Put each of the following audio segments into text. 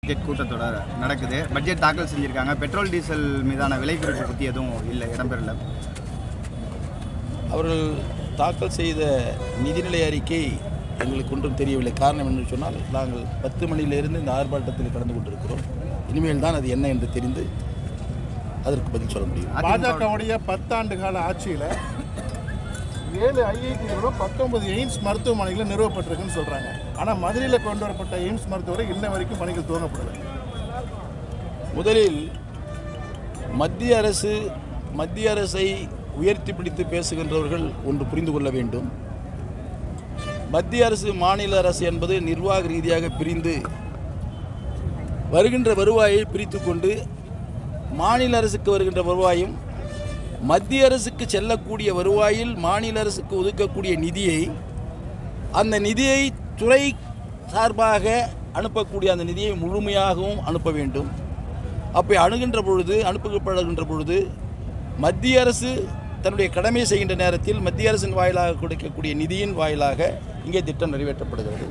budget கூட்டத்தொடர் நடக்குது budget தாக்கல் செஞ்சுருக்காங்க பெட்ரோல் டீசல் மீதான விலை குறைப்பு பற்றி எதுவும் இல்லை இடம்பெறல அவர்கள் தாக்கல் செய்த நிதிநிலை அறிக்கை எங்களுக்கு ஒன்றும் தெரியவில்லை காரணம் என்று சொன்னால் நாங்கள் பத்து மணியிலிருந்து இந்த ஆர்ப்பாட்டத்தில் கலந்து கொண்டிருக்கிறோம் இனிமேல் தான் அது என்ன என்று தெரிந்து அதற்கு பதில் சொல்ல முடியும் பாஜகவுடைய பத்தாண்டு கால ஆட்சியில் ஏழு ஐஐடிகளும் பத்தொன்பது எய்ம்ஸ் மருத்துவமனைகள் நிறுவப்பட்டிருக்குன்னு சொல்கிறாங்க ஆனால் மதுரையில் கொண்டு வரப்பட்ட எய்ம்ஸ் மருத்துவரை இன்ன வரைக்கும் பணிகள் துவங்கப்படலை முதலில் மத்திய அரசு மத்திய அரசை உயர்த்தி பிடித்து பேசுகின்றவர்கள் ஒன்று புரிந்து கொள்ள வேண்டும் மத்திய அரசு மாநில அரசு என்பது நிர்வாக ரீதியாக பிரிந்து வருகின்ற வருவாயை பிரித்து கொண்டு மாநில அரசுக்கு வருகின்ற வருவாயும் மத்திய அரசுக்கு செல்லக்கூடிய வருவாயில் மாநில அரசுக்கு ஒதுக்கக்கூடிய நிதியை அந்த நிதியை துறை சார்பாக அனுப்பக்கூடிய அந்த நிதியை முழுமையாகவும் அனுப்ப வேண்டும் அப்படி அணுகின்ற பொழுது அனுப்பப்படுகின்ற பொழுது மத்திய அரசு தன்னுடைய கடமை செய்கின்ற நேரத்தில் மத்திய அரசின் வாயிலாக கொடுக்கக்கூடிய நிதியின் வாயிலாக இங்கே திட்டம் நிறைவேற்றப்படுகிறது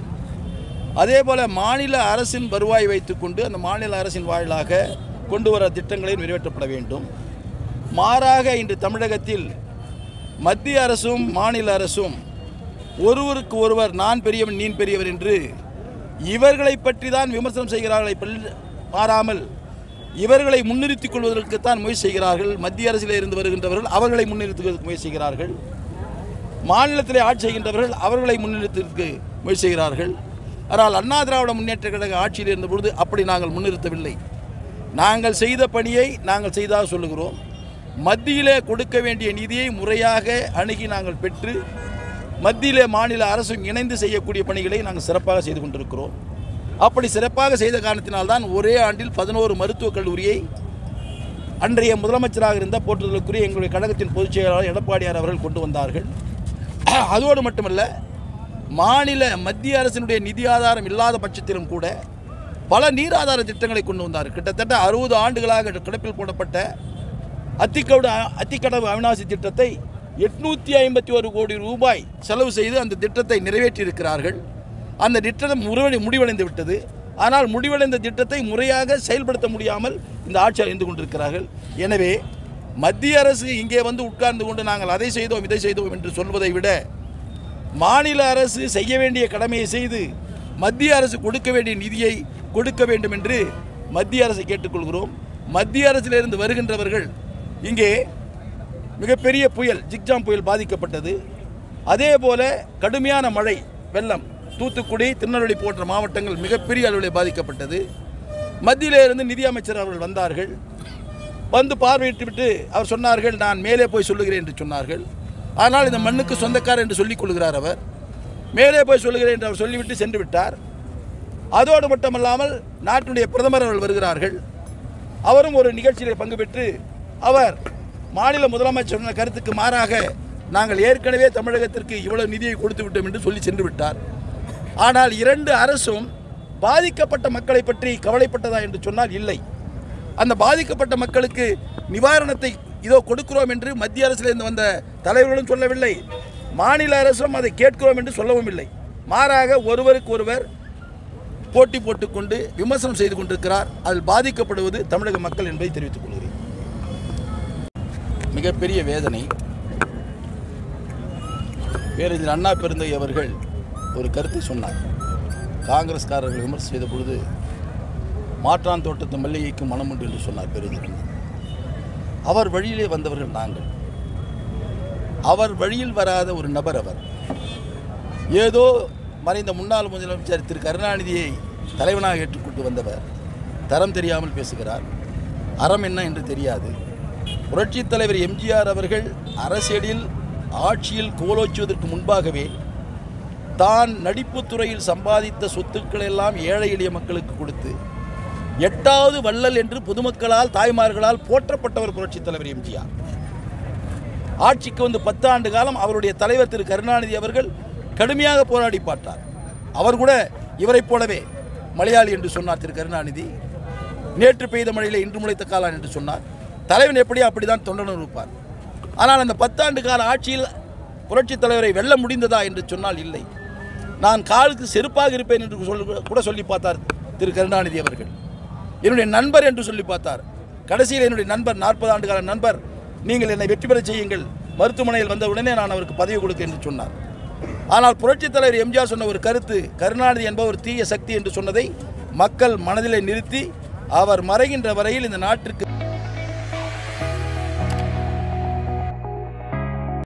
அதே போல் மாநில அரசின் வருவாய் வைத்துக்கொண்டு அந்த மாநில அரசின் வாயிலாக கொண்டு வர திட்டங்களை நிறைவேற்றப்பட வேண்டும் மாறாக இன்று தமிழகத்தில் மத்திய அரசும் மாநில அரசும் ஒருவருக்கு ஒருவர் நான் பெரியவன் நீ பெரியவர் என்று இவர்களை பற்றி தான் விமர்சனம் செய்கிறார்களே பல்- பாராமல் இவர்களை முன்னிறுத்திக் கொள்வதற்குத்தான் முயற்சி செய்கிறார்கள் மத்திய அரசில் இருந்து வருகின்றவர்கள் அவர்களை முன்னிறுத்துவதற்கு முயற்சி செய்கிறார்கள் மாநிலத்திலே ஆட்சி செய்கின்றவர்கள் அவர்களை முன்னிறுத்துவதற்கு முயற்சி செய்கிறார்கள் ஆனால் அண்ணா திராவிட முன்னேற்ற கழக ஆட்சியில் இருந்த பொழுது அப்படி நாங்கள் முன்னிறுத்தவில்லை நாங்கள் செய்த பணியை நாங்கள் செய்தாக சொல்லுகிறோம் மத்தியிலே கொடுக்க வேண்டிய நிதியை முறையாக அணுகி நாங்கள் பெற்று மத்தியிலே மாநில அரசும் இணைந்து செய்யக்கூடிய பணிகளை நாங்கள் சிறப்பாக செய்து கொண்டிருக்கிறோம் அப்படி சிறப்பாக செய்த காரணத்தினால்தான் ஒரே ஆண்டில் பதினோரு மருத்துவக் கல்லூரியை அன்றைய முதலமைச்சராக இருந்த போற்றுதலுக்குரிய எங்களுடைய கழகத்தின் பொதுச் செயலாளர் எடப்பாடியார் அவர்கள் கொண்டு வந்தார்கள் அதோடு மட்டுமல்ல மாநில மத்திய அரசினுடைய நிதி ஆதாரம் இல்லாத பட்சத்திலும் கூட பல நீர் ஆதார திட்டங்களை கொண்டு வந்தார் கிட்டத்தட்ட அறுபது ஆண்டுகளாக கிடப்பில் போடப்பட்ட அத்திக்கவுடு அத்திக்கடவு அவிநாசி திட்டத்தை எட்நூற்றி ஐம்பத்தி ஒரு கோடி ரூபாய் செலவு செய்து அந்த திட்டத்தை நிறைவேற்றியிருக்கிறார்கள் அந்த திட்டம் முறை முடிவடைந்து விட்டது ஆனால் முடிவடைந்த திட்டத்தை முறையாக செயல்படுத்த முடியாமல் இந்த ஆட்சி அறிந்து கொண்டிருக்கிறார்கள் எனவே மத்திய அரசு இங்கே வந்து உட்கார்ந்து கொண்டு நாங்கள் அதை செய்தோம் இதை செய்தோம் என்று சொல்வதை விட மாநில அரசு செய்ய வேண்டிய கடமையை செய்து மத்திய அரசு கொடுக்க வேண்டிய நிதியை கொடுக்க வேண்டும் என்று மத்திய அரசை கேட்டுக்கொள்கிறோம் மத்திய அரசிலிருந்து வருகின்றவர்கள் இங்கே மிகப்பெரிய புயல் ஜிக்ஜாம் புயல் பாதிக்கப்பட்டது அதே போல கடுமையான மழை வெள்ளம் தூத்துக்குடி திருநெல்வேலி போன்ற மாவட்டங்கள் மிகப்பெரிய அளவில் பாதிக்கப்பட்டது மத்தியிலே இருந்து நிதி அமைச்சர் அவர்கள் வந்தார்கள் வந்து பார்வையிட்டு விட்டு அவர் சொன்னார்கள் நான் மேலே போய் சொல்லுகிறேன் என்று சொன்னார்கள் ஆனால் இந்த மண்ணுக்கு சொந்தக்காரர் என்று சொல்லிக் கொள்கிறார் அவர் மேலே போய் சொல்லுகிறேன் என்று அவர் சொல்லிவிட்டு சென்று விட்டார் அதோடு மட்டுமல்லாமல் நாட்டினுடைய பிரதமர் அவர்கள் வருகிறார்கள் அவரும் ஒரு நிகழ்ச்சியில் பங்கு பெற்று அவர் மாநில முதலமைச்சர் சொன்ன கருத்துக்கு மாறாக நாங்கள் ஏற்கனவே தமிழகத்திற்கு இவ்வளவு நிதியை கொடுத்து விட்டோம் என்று சொல்லி சென்று விட்டார் ஆனால் இரண்டு அரசும் பாதிக்கப்பட்ட மக்களை பற்றி கவலைப்பட்டதா என்று சொன்னால் இல்லை அந்த பாதிக்கப்பட்ட மக்களுக்கு நிவாரணத்தை இதோ கொடுக்கிறோம் என்று மத்திய அரசிலிருந்து வந்த தலைவர்களும் சொல்லவில்லை மாநில அரசும் அதை கேட்கிறோம் என்று சொல்லவும் இல்லை மாறாக ஒருவருக்கு ஒருவர் போட்டி போட்டுக்கொண்டு விமர்சனம் செய்து கொண்டிருக்கிறார் அதில் பாதிக்கப்படுவது தமிழக மக்கள் என்பதை தெரிவித்துக் கொள்கிறேன் மிகப்பெரிய வேதனை பேரறிஞர் அண்ணா பெருந்தை அவர்கள் ஒரு கருத்தை சொன்னார் காங்கிரஸ்காரர்கள் விமர்சனம் செய்த பொழுது மாற்றான் தோட்டத்து மல்லிகைக்கு மனம் உண்டு என்று சொன்னார் பேரறிஞர் அண்ணா அவர் வழியிலே வந்தவர்கள் நாங்கள் அவர் வழியில் வராத ஒரு நபர் அவர் ஏதோ மறைந்த முன்னாள் முதலமைச்சர் திரு கருணாநிதியை தலைவனாக ஏற்றுக்கொண்டு வந்தவர் தரம் தெரியாமல் பேசுகிறார் அறம் என்ன என்று தெரியாது புரட்சித் தலைவர் எம்ஜிஆர் அவர்கள் அரசியலில் ஆட்சியில் கோலோச்சுவதற்கு முன்பாகவே தான் நடிப்புத் துறையில் சம்பாதித்த சொத்துக்களை எல்லாம் ஏழை எளிய மக்களுக்கு கொடுத்து எட்டாவது வள்ளல் என்று பொதுமக்களால் தாய்மார்களால் போற்றப்பட்டவர் புரட்சித் தலைவர் எம்ஜிஆர் ஆட்சிக்கு வந்து பத்தாண்டு காலம் அவருடைய தலைவர் திரு கருணாநிதி அவர்கள் கடுமையாக போராடி பார்த்தார் அவர் கூட இவரைப் போலவே மலையாளி என்று சொன்னார் திரு கருணாநிதி நேற்று பெய்த மழையில் இன்று முளைத்த காலான் என்று சொன்னார் தலைவன் எப்படியோ அப்படிதான் தொண்டனும் இருப்பார் ஆனால் அந்த பத்தாண்டு கால ஆட்சியில் புரட்சித் தலைவரை வெல்ல முடிந்ததா என்று சொன்னால் இல்லை நான் காலுக்கு செருப்பாக இருப்பேன் என்று சொல்லி கூட சொல்லி பார்த்தார் திரு கருணாநிதி அவர்கள் என்னுடைய நண்பர் என்று சொல்லி பார்த்தார் கடைசியில் என்னுடைய நண்பர் நாற்பது ஆண்டு கால நண்பர் நீங்கள் என்னை வெற்றி பெறச் செய்யுங்கள் மருத்துவமனையில் வந்த உடனே நான் அவருக்கு பதவி கொடுக்க என்று சொன்னார் ஆனால் புரட்சித் தலைவர் எம்ஜிஆர் சொன்ன ஒரு கருத்து கருணாநிதி என்பவர் தீய சக்தி என்று சொன்னதை மக்கள் மனதிலே நிறுத்தி அவர் மறைகின்ற வரையில் இந்த நாட்டிற்கு